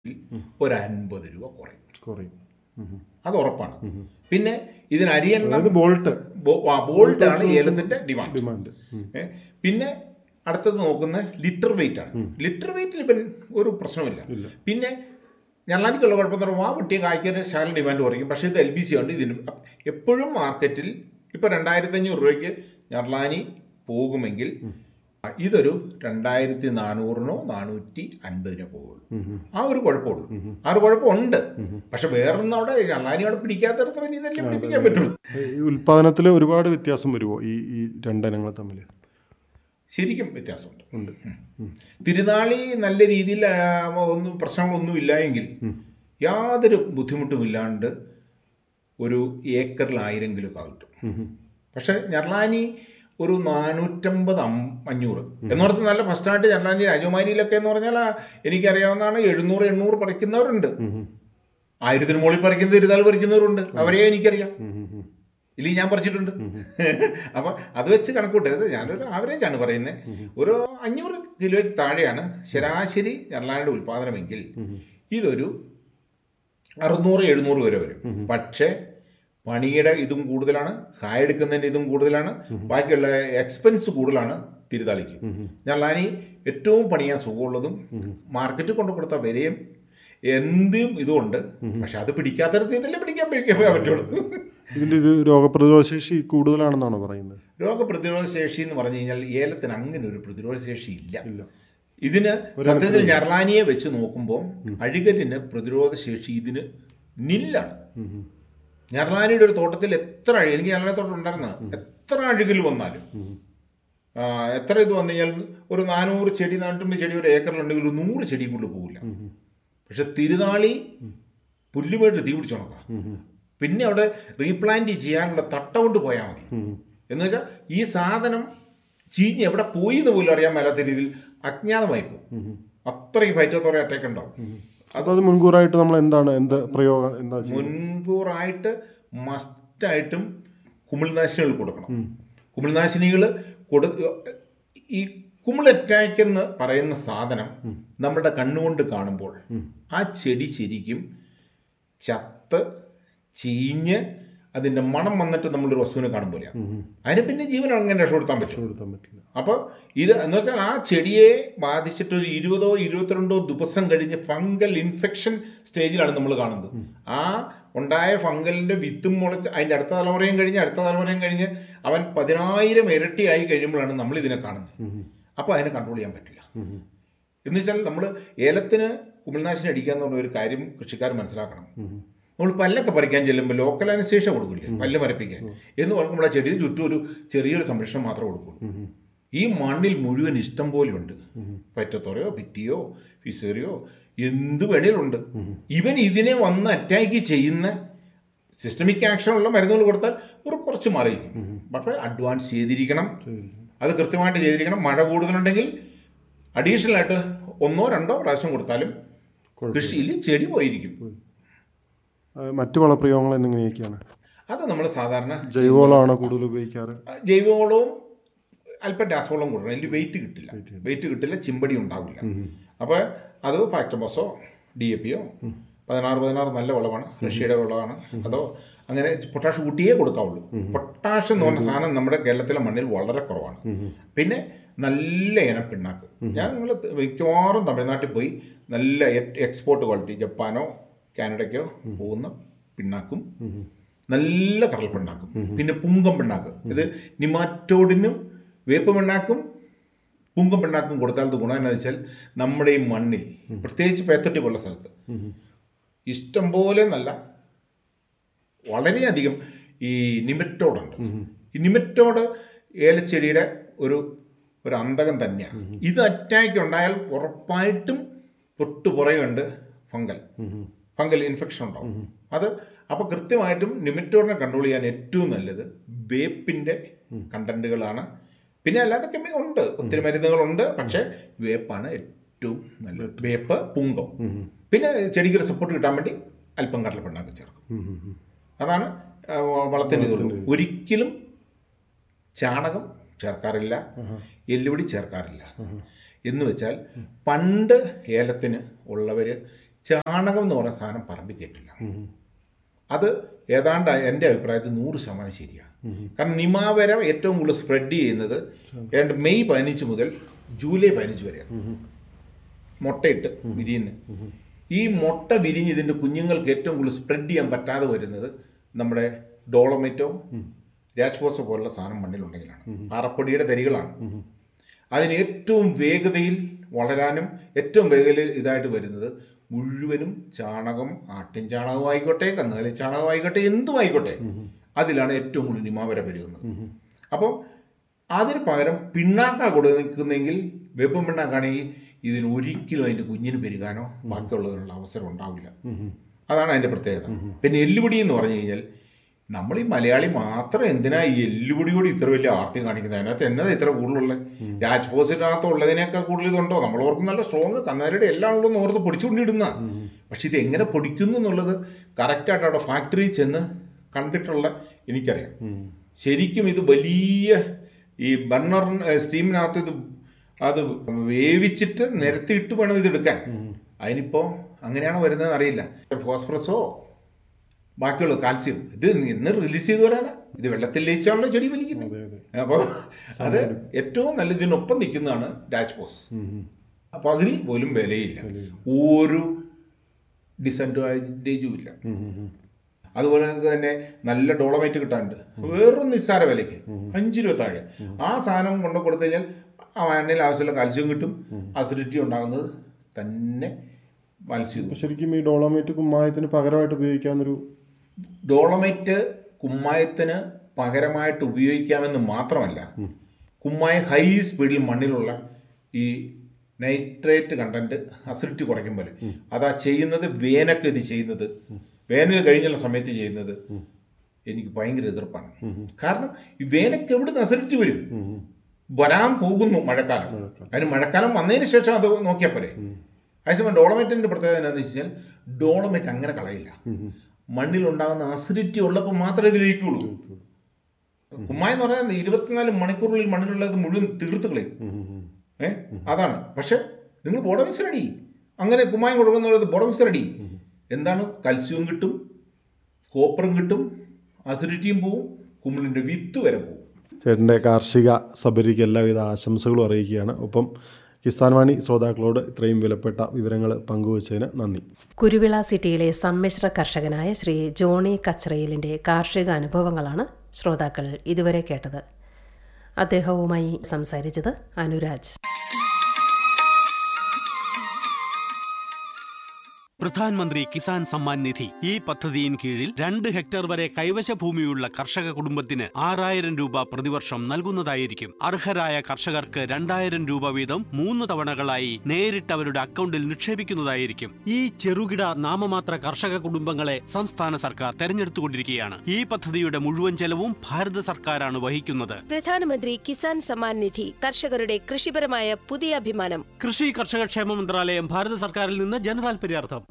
ഒരു അൻപത് രൂപ കുറയും കുറയും ഉം. അത് ഉറപ്പാണ് പിന്നെ ഇതിന് അരിയെണ്ണ അതായത് ബോൾട്ട് ബോൾട്ട് ആണ് ഏലത്തിന്റെ ഡിമാൻഡ് ഡിമാൻഡ് ഉം. ഏ, പിന്നെ അടുത്തത് നോക്കുന്ന ലിറ്റർ വെയിറ്റ് ആണ് ലിറ്റർ വെയിറ്റിൽ ഇപ്പം ഒരു പ്രശ്നമില്ല ഇല്ല. പിന്നെ ഞള്ളാനിക്കുള്ള കുഴപ്പം എന്ന് പറയുമ്പോൾ ആ പൊട്ടിയ കായ്ക്കൊരു ശാലം ഡിമാൻഡ് കുറയ്ക്കും പക്ഷേ ഇത് എൽ ബി സി ഉണ്ട് ഇതിനും അപ്പ- എപ്പോഴും മാർക്കറ്റിൽ ഇപ്പൊ രണ്ടായിരത്തി അഞ്ഞൂറ് രൂപയ്ക്ക് ഞർലാനി പോകുമെങ്കിൽ ഇതൊരു രണ്ടായിരത്തി നാനൂറിനോ നാനൂറ്റി അൻപതിനോ പോകുള്ളൂ ഉം, ഉം. ആ ഒരു കുഴപ്പമുള്ളൂ ആ ഒരു കുഴപ്പമുണ്ട് പക്ഷെ വേറൊന്നും അവിടെ ഞള്ളാനി അവിടെ പിടിക്കാത്തടത്ത് പിന്നെ ഇതെല്ലാം പിടിപ്പിക്കാൻ പറ്റുള്ളൂ ഈ ഉൽപാദനത്തിൽ ഒരുപാട് വ്യത്യാസം വരുമോ ഈ ഈ രണ്ടിനങ്ങൾ തമ്മിൽ ശരിക്കും വ്യത്യാസമുണ്ട് ഉണ്ട് ഉം. തിരുനാളി നല്ല രീതിയിൽ ആ, ഒന്നും പ്രശ്നങ്ങളൊന്നും ഇല്ല എങ്കിൽ യാതൊരു ബുദ്ധിമുട്ടും ഇല്ലാണ്ട് ഒരു ഏക്കറിൽ ആയിരം കിലോ കാ കിട്ടും ഉം, ഉം. പക്ഷെ ഞർലാനി ഒരു നാനൂറ്റമ്പത് അം- അഞ്ഞൂറ് എന്നോർത്ത് നല്ല ഫസ്റ്റായിട്ട് ഞർലാനി രാജകുമാരിയിലൊക്കെ എന്ന് പറഞ്ഞാൽ ആ, എനിക്കറിയാവുന്നതാണ് എഴുന്നൂറ് എണ്ണൂറ് പറിക്കുന്നവരുണ്ട് ഉം, ഉം. ആയിരത്തിന് മുകളിൽ പറിക്കുന്ന തിരുനാൾ പറിക്കുന്നവരുണ്ട് അവരെ എനിക്കറിയാം ഉം, ഉം, ഉം. ഇല്ലെങ്കിൽ ഞാൻ പറിച്ചിട്ടുണ്ട് അപ്പൊ അത് വെച്ച് കണക്കൂട്ടരുത് ഞാനൊരു ആവറേജ് ആണ് പറയുന്നത് ഒരു അഞ്ഞൂറ് കിലോയ്ക്ക് താഴെയാണ് ശരാശരി ഞർലാനിയുടെ ഉൽപാദനമെങ്കിൽ ഇതൊരു അറുന്നൂറ് എഴുന്നൂറ് വരെ വരും പക്ഷേ പണിയുടെ ഇതും കൂടുതലാണ് കായെടുക്കുന്നതിന്റെ ഇതും കൂടുതലാണ് ബാക്കിയുള്ള എക്സ്പെൻസ് കൂടുതലാണ് തിരുതാളിക്ക് ഞർലാനി ഏറ്റവും പണിയാൻ സുഖമുള്ളതും മാർക്കറ്റിൽ കൊണ്ടു കൊടുത്ത വിലയും എന്തും ഇതുമുണ്ട് പക്ഷെ അത് പിടിക്കാത്തടത്ത് ഇതല്ലേ പിടിക്കാൻ പറ്റുക- പറ്റുള്ളൂ ഇതിന്റെ ഒരു രോഗപ്രതിരോധ ശേഷി കൂടുതലാണെന്നാണ് പറയുന്നത് രോഗപ്രതിരോധ ശേഷി എന്ന് പറഞ്ഞു കഴിഞ്ഞാൽ ഏലത്തിന് അങ്ങനെ ഒരു പ്രതിരോധ ശേഷി ഇല്ല ഇല്ല ഇതിന് സത്യത്തിൽ ഞർലാനിയെ വെച്ച് നോക്കുമ്പോൾ അഴുകലിന് പ്രതിരോധ ശേഷി ഇതിന് നില്ലാണ് ഉം, ഉം. ഞർലാനിയുടെ ഒരു തോട്ടത്തിൽ എത്ര അഴു എനിക്ക് ഞങ്ങളുടെ തോട്ടം ഉണ്ടായിരുന്നതാണ് എത്ര അഴുകൽ വന്നാലും ഉം. ആ, എത്ര ഇത് വന്നു കഴിഞ്ഞാൽ ഒരു നാനൂറ് ചെടി നാനൂറ്റമ്പത് ചെടി ഒരു ഏക്കറിലുണ്ടെങ്കിൽ ഒരു നൂറ് ചെടി കൂടുതൽ പോകില്ല ഉം, ഉം. പക്ഷെ തിരുനാളി പുല്ലുമായിട്ട് തീ പിടിച്ചോണക്കാം ഉം, ഉം. പിന്നെ അവിടെ റീപ്ലാന്റ് ചെയ്യാനുള്ള തട്ട കൊണ്ട് പോയാൽ മതി ഉം. എന്ന് വെച്ചാൽ ഈ സാധനം ചീഞ്ഞ് എവിടെ പോയി എന്ന് പോലും അറിയാൻ മേലാത്ത രീതിയിൽ അജ്ഞാതമായി പോകും ഉം, ഉം. അത്രയും ഫൈറ്റോത്തോറെ അറ്റാക്ക് ഉണ്ടാവും അപ്പൊ അത് മുൻകൂറായിട്ട് നമ്മൾ എന്താണ് എന്ത് പ്രയോഗം എന്താ ചെയ്യുന്നത് മുൻകൂറായിട്ട് മസ്റ്റായിട്ടും കുമിൾനാശിനികൾ കൊടുക്കണം ഉം. കുമിൾനാശിനികൾ കൊടു ഈ കുമിൾ അറ്റാക്ക് എന്ന് പറയുന്ന സാധനം നമ്മുടെ കണ്ണുകൊണ്ട് കാണുമ്പോൾ ആ ചെടി ശരിക്കും ചത്ത് ചീഞ്ഞ് അതിന്റെ മണം വന്നിട്ട് നമ്മളൊരു വസ്തുവിനെ കാണും പോലെയാണ് ഉം, ഉം. അതിന് പിന്നെ ജീവൻ അങ്ങനെ രക്ഷപ്പെടുത്താൻ പറ്റും കൊടുത്താൻ പറ്റില്ല അപ്പോൾ ഇത് എന്ന് വെച്ചാൽ ആ ചെടിയെ ബാധിച്ചിട്ട് ഒരു ഇരുപതോ ഇരുപത്തിരണ്ടോ ദിവസം കഴിഞ്ഞ് ഫംഗൽ ഇൻഫെക്ഷൻ സ്റ്റേജിലാണ് നമ്മൾ കാണുന്നത് ആ ഉണ്ടായ ഫംഗലിന്റെ വിത്തും മുളച്ച് അതിന്റെ അടുത്ത തലമുറയും കഴിഞ്ഞ് അടുത്ത തലമുറയും കഴിഞ്ഞ് അവൻ പതിനായിരം ഇരട്ടിയായി കഴിയുമ്പോഴാണ് നമ്മൾ ഇതിനെ കാണുന്നത് ഉം, ഉം. അപ്പോൾ അതിനെ കൺട്രോൾ ചെയ്യാൻ പറ്റില്ല ഉം, ഉം. എന്ന് വെച്ചാൽ നമ്മൾ ഏലത്തിന് കുമിൾനാശിനി അടിക്കുക എന്ന് പറഞ്ഞ ഒരു കാര്യം കൃഷിക്കാർ മനസ്സിലാക്കണം ഉം, ഉം. നമ്മൾ പല്ലൊക്കെ പറിക്കാൻ ചെല്ലുമ്പോൾ ലോക്കൽ അനസ്തേഷ്യ കൊടുക്കില്ലേ പല്ല് മരപ്പിക്കാൻ എന്ന് പറയുമ്പോൾ ആ ചെടിയിൽ ചുറ്റും ഒരു ചെറിയൊരു സംരക്ഷണം മാത്രമേ കൊടുക്കുള്ളൂ ഉം, ഉം. ഈ മണ്ണിൽ മുഴുവൻ ഇഷ്ടം പോലെയുണ്ട് ഉം. പറ്റത്തോറയോ ഭിത്തിയോ ഫിസേറിയോ എന്ത് വേണേലുണ്ട് ഇവൻ ഇതിനെ വന്ന് അറ്റാക്ക് ചെയ്യുന്ന സിസ്റ്റമിക് ആക്ഷൻ ഉള്ള മരുന്നുകൾ കൊടുത്താൽ ഒരു കുറച്ച് മറിയിക്കും പക്ഷേ അഡ്വാൻസ് ചെയ്തിരിക്കണം ശരി. അത് കൃത്യമായിട്ട് ചെയ്തിരിക്കണം മഴ കൂടുതലുണ്ടെങ്കിൽ അഡീഷണൽ ആയിട്ട് ഒന്നോ രണ്ടോ പ്രാവശ്യം കൊടുത്താലും കുഴപ്പമില്ല. കൃഷിയിൽ ചെടി പോയിരിക്കും ആ, മറ്റു വളപ്രയോഗങ്ങൾ എങ്ങനെയൊക്കെയാണ് അത് നമ്മൾ സാധാരണ ജൈവവളമാണോ കൂടുതൽ ഉപയോഗിക്കാറ് ജൈവവളവും അല്പം രാസവളവും കൊടുക്കണം അതിൽ വെയിറ്റ് കിട്ടില്ല വെയിറ്റ് കിട്ടില്ല ചിമ്പടി ഉണ്ടാവില്ല ഉം. അപ്പോൾ അത് ഫാക്ടംബോസോ ഡി എ പിയോ പതിനാറ് പതിനാറ് നല്ല വളമാണ് റഷ്യയുടെ വളമാണ് അതോ അങ്ങനെ പൊട്ടാഷ് കൂട്ടിയേ കൊടുക്കാവുള്ളൂ പൊട്ടാഷ് എന്ന് പറഞ്ഞ സാധനം നമ്മുടെ കേരളത്തിലെ മണ്ണിൽ വളരെ കുറവാണ് പിന്നെ നല്ല ഇനം പിണ്ണാക്ക് ഞാൻ നിങ്ങൾ മിക്കവാറും തമിഴ്നാട്ടിൽ പോയി നല്ല എക്സ്പോർട്ട് ക്വാളിറ്റി ജപ്പാനോ കാനഡയ്ക്കോ പോകുന്ന പിണ്ണാക്കും നല്ല കടൽ പിണ്ണാക്കും പിന്നെ പുങ്കം പിണ്ണാക്ക് ഇത് നിമാറ്റോഡിനും വേപ്പ് പിണ്ണാക്കും പുങ്കം പിണ്ണാക്കും കൊടുത്താൽ ഇത് ഗുണം എന്താണെന്ന് വെച്ചാൽ നമ്മുടെ ഈ മണ്ണിൽ പ്രത്യേകിച്ച് പേത്തട്ടി പോലുള്ള സ്ഥലത്ത് ഉം. ഇഷ്ടം പോലെ നല്ല വളരെയധികം ഈ നിമറ്റോഡുണ്ട് ഈ നിമറ്റോഡ് ഏലച്ചെടിയുടെ ഒരു ഒരു അന്തകം തന്നെയാണ് ഇത് അറ്റാക്ക് ഉണ്ടായാൽ ഉറപ്പായിട്ടും തൊട്ടു പുറയുണ്ട് ഫംഗൽ ഉം. ഫംഗൽ ഇൻഫെക്ഷൻ ഉണ്ടാവും അത് അപ്പൊ കൃത്യമായിട്ടും നിമിറ്റോറിനെ കൺട്രോൾ ചെയ്യാൻ ഏറ്റവും നല്ലത് വേപ്പിന്റെ കണ്ടന്റുകളാണ് പിന്നെ അല്ലാതെ കെമി ഉണ്ട് ഒത്തിരി മരുന്നുകളുണ്ട് പക്ഷെ വേപ്പാണ് ഏറ്റവും നല്ലത് വേപ്പ് പുങ്കം ഉം. പിന്നെ ചെടിക്ക് സപ്പോർട്ട് കിട്ടാൻ വേണ്ടി അല്പം കടലപ്പിണ്ണാക്ക് ചേർക്കും ഉം. ഉം. അതാണ് ആ, വളത്തിന്റെ ഇതുള്ളൂ ഒരിക്കലും ചാണകം ചേർക്കാറില്ല ആഹാ. എല്ലുപൊടി ചേർക്കാറില്ല എന്ന് വെച്ചാൽ പണ്ട് ഏലത്തിന് ഉള്ളവര് ചാണകം എന്ന് പറയുന്ന സാധനം പറമ്പിൽ കയറ്റില്ല അത് ഏതാണ്ട് എൻ്റെ അഭിപ്രായത്തിൽ നൂറ് ശതമാനം ശരിയാണ് കാരണം നിമാവരം ഏറ്റവും കൂടുതൽ സ്പ്രെഡ് ചെയ്യുന്നത് ഏതാണ്ട് മെയ് പതിനഞ്ച് മുതൽ ജൂലൈ പതിനഞ്ച് വരെയാണ് മുട്ടയിട്ട് വിരിയുന്നത് ഈ മുട്ട വിരിഞ്ഞ് ഇതിൻ്റെ കുഞ്ഞുങ്ങൾക്ക് ഏറ്റവും കൂടുതൽ സ്പ്രെഡ് ചെയ്യാൻ പറ്റാതെ വരുന്നത് നമ്മുടെ ഡോളമൈറ്റോ രാജ്പോസോ പോലുള്ള സാധനം മണ്ണിലുണ്ടെങ്കിലാണ് പാറപ്പൊടിയുടെ തരികളാണ് അതിന് ഏറ്റവും വേഗതയിൽ വളരാനും ഏറ്റവും വേഗതയിൽ ഇതായിട്ട് വരുന്നത് മുഴുവനും ചാണകം ആട്ടിൻ ചാണകം ആയിക്കോട്ടെ കന്നുകാലി ചാണകം ആയിക്കോട്ടെ എന്തും ആയിക്കോട്ടെ അതിലാണ് ഏറ്റവും കൂടുതൽ നിമാവര പെരുകുന്നത് അപ്പോൾ അതിന് പകരം പിണ്ണാക്ക കൊടുക്കുന്നെങ്കിൽ വെപ്പും പിണ്ണാക്കാണെങ്കിൽ ഇതിന് ഒരിക്കലും അതിൻ്റെ കുഞ്ഞിന് പെരുകാനോ ബാക്കിയുള്ളതിനുള്ള അവസരം ഉണ്ടാവില്ല അതാണ് അതിൻ്റെ പ്രത്യേകത പിന്നെ എല്ലുപൊടി എന്ന് പറഞ്ഞു കഴിഞ്ഞാൽ നമ്മൾ ഈ മലയാളി മാത്രം എന്തിനാ ഈ എല്ലുപൊടി കൂടി ഇത്ര വലിയ ആർത്തി കാണിക്കുന്നത് അതിനകത്ത് എന്നതാ ഇത്ര കൂടുതലുള്ള രാജ്പോസിനകത്ത് ഉള്ളതിനേക്കാൾ കൂടുതൽ ഇതുണ്ടോ നമ്മൾ ഓർക്കും നല്ല സ്ട്രോങ് കന്നാലയുടെ എല്ലാം ഉള്ളതെന്ന് ഓർത്ത് പൊടിച്ചുകൊണ്ടിടുന്ന പക്ഷെ ഇത് എങ്ങനെ പൊടിക്കുന്നു എന്നുള്ളത് കറക്റ്റായിട്ട് അവിടെ ഫാക്ടറിയിൽ ചെന്ന് കണ്ടിട്ടുള്ള എനിക്കറിയാം ശരിക്കും ഇത് വലിയ ഈ ബർണർ സ്റ്റീമിനകത്ത് ഇത് അത് വേവിച്ചിട്ട് നിരത്തിയിട്ട് വേണം ഇത് എടുക്കാൻ അതിനിപ്പോ അങ്ങനെയാണോ വരുന്നതെന്ന് അറിയില്ല ഫോസ്ഫറസോ ബാക്കിയുള്ള കാൽസ്യം ഇത് എന്ന് റിലീസ് ചെയ്ത് വരാനാ ഇത് വെള്ളത്തിൽ ലയിച്ചാണല്ലോ ചെടി വലിക്കുന്നത് അതെ അതെ അപ്പോൾ അത് ഏറ്റവും നല്ല ഇതിനൊപ്പം നിൽക്കുന്നതാണ് രാജ്പോസ് പകുതി പോലും വിലയില്ല ഒരു ഡിസഡ്വാൻറ്റേജും ഇല്ല അതുപോലെ തന്നെ നല്ല ഡോളമൈറ്റ് കിട്ടാനുണ്ട് വേറൊരു നിസ്സാര വിലയ്ക്ക് അഞ്ച് രൂപ താഴെ ആ സാധനം കൊണ്ടു കൊടുത്തു കഴിഞ്ഞാൽ ആ മണ്ണിൽ ആവശ്യമുള്ള കാൽസ്യം കിട്ടും അസിഡിറ്റി ഉണ്ടാകുന്നത് തന്നെ മത്സ്യം അപ്പൊ ശരിക്കും ഈ ഡോളോമേറ്റ് കുമ്മായത്തിന് പകരമായിട്ട് ഉപയോഗിക്കാവുന്നൊരു ഡോളമൈറ്റ് കുമ്മായത്തിന് പകരമായിട്ട് ഉപയോഗിക്കാമെന്ന് മാത്രമല്ല കുമ്മായം ഹൈ സ്പീഡിൽ മണ്ണിലുള്ള ഈ നൈട്രേറ്റ് കണ്ടന്റ് അസിഡിറ്റി കുറയ്ക്കും പോലെ അതാ ചെയ്യുന്നത് വേനൊക്കെ ഇത് ചെയ്യുന്നത് വേനൽ കഴിഞ്ഞുള്ള സമയത്ത് ചെയ്യുന്നത് എനിക്ക് ഭയങ്കര എതിർപ്പാണ് കാരണം ഈ വേനൊക്കെ എവിടുന്ന് അസിഡിറ്റി വരും വരാൻ പോകുന്നു മഴക്കാലം അതിന് മഴക്കാലം വന്നതിന് ശേഷം അത് നോക്കിയാൽ പോരെ അതേസമയം ഡോളമൈറ്റിന്റെ പ്രത്യേകത എന്താണെന്ന് വെച്ചാൽ ഡോളമൈറ്റ് അങ്ങനെ കളയില്ല മണ്ണിലുണ്ടാകുന്ന അസിഡിറ്റി ഉള്ളപ്പോൾ മാത്രമേ ഇത് ലയിക്കുള്ളൂ കുമ്മായി എന്ന് പറഞ്ഞാൽ ഇരുപത്തിനാല് മണിക്കൂറിൽ മണ്ണിലുള്ളത് മുഴുവൻ തീർത്ത് കളയും ഏ അതാണ് പക്ഷെ നിങ്ങൾ ബോഡോ മിക്സ് റെഡി അങ്ങനെ കുമ്മായം കൊടുക്കുന്നത് ബോഡോ മിക്സ് റെഡി എന്താണ് കൽസ്യവും കിട്ടും കോപ്പറും കിട്ടും അസിഡിറ്റിയും പോവും കുമ്മിളിന്റെ വിത്ത് വരെ പോവും ചേട്ടൻ്റെ കാർഷിക സബരിക്ക് എല്ലാവിധ ആശംസകളും അറിയിക്കുകയാണ് ഒപ്പം കിസാൻ വാണി ശ്രോതാക്കളോട് ഇത്രയും വിലപ്പെട്ട വിവരങ്ങൾ പങ്കുവച്ചതിന് നന്ദി കുരുവിള സിറ്റിയിലെ സമ്മിശ്ര കർഷകനായ ശ്രീ ജോണി കച്ചറയിലിൻ്റെ കാർഷിക അനുഭവങ്ങളാണ് ശ്രോതാക്കൾ ഇതുവരെ കേട്ടത് അദ്ദേഹവുമായി സംസാരിച്ചത് അനുരാജ് പ്രധാനമന്ത്രി കിസാൻ സമ്മാൻ നിധി ഈ പദ്ധതിയിൻ കീഴിൽ രണ്ട് ഹെക്ടർ വരെ കൈവശ ഭൂമിയുള്ള കർഷക കുടുംബത്തിന് ആറായിരം രൂപ പ്രതിവർഷം നൽകുന്നതായിരിക്കും അർഹരായ കർഷകർക്ക് രണ്ടായിരം രൂപ വീതം മൂന്ന് തവണകളായി നേരിട്ട് അവരുടെ അക്കൗണ്ടിൽ നിക്ഷേപിക്കുന്നതായിരിക്കും ഈ ചെറുകിട നാമമാത്ര കർഷക കുടുംബങ്ങളെ സംസ്ഥാന സർക്കാർ തെരഞ്ഞെടുത്തുകൊണ്ടിരിക്കുകയാണ് ഈ പദ്ധതിയുടെ മുഴുവൻ ചെലവും ഭാരത സർക്കാരാണ് വഹിക്കുന്നത് പ്രധാനമന്ത്രി കിസാൻ സമ്മാൻ നിധി കർഷകരുടെ കൃഷിപരമായ പുതിയ അഭിമാനം കൃഷി കർഷക ക്ഷേമ മന്ത്രാലയം ഭാരത സർക്കാരിൽ നിന്ന് ജനതാൽപര്യാർത്ഥം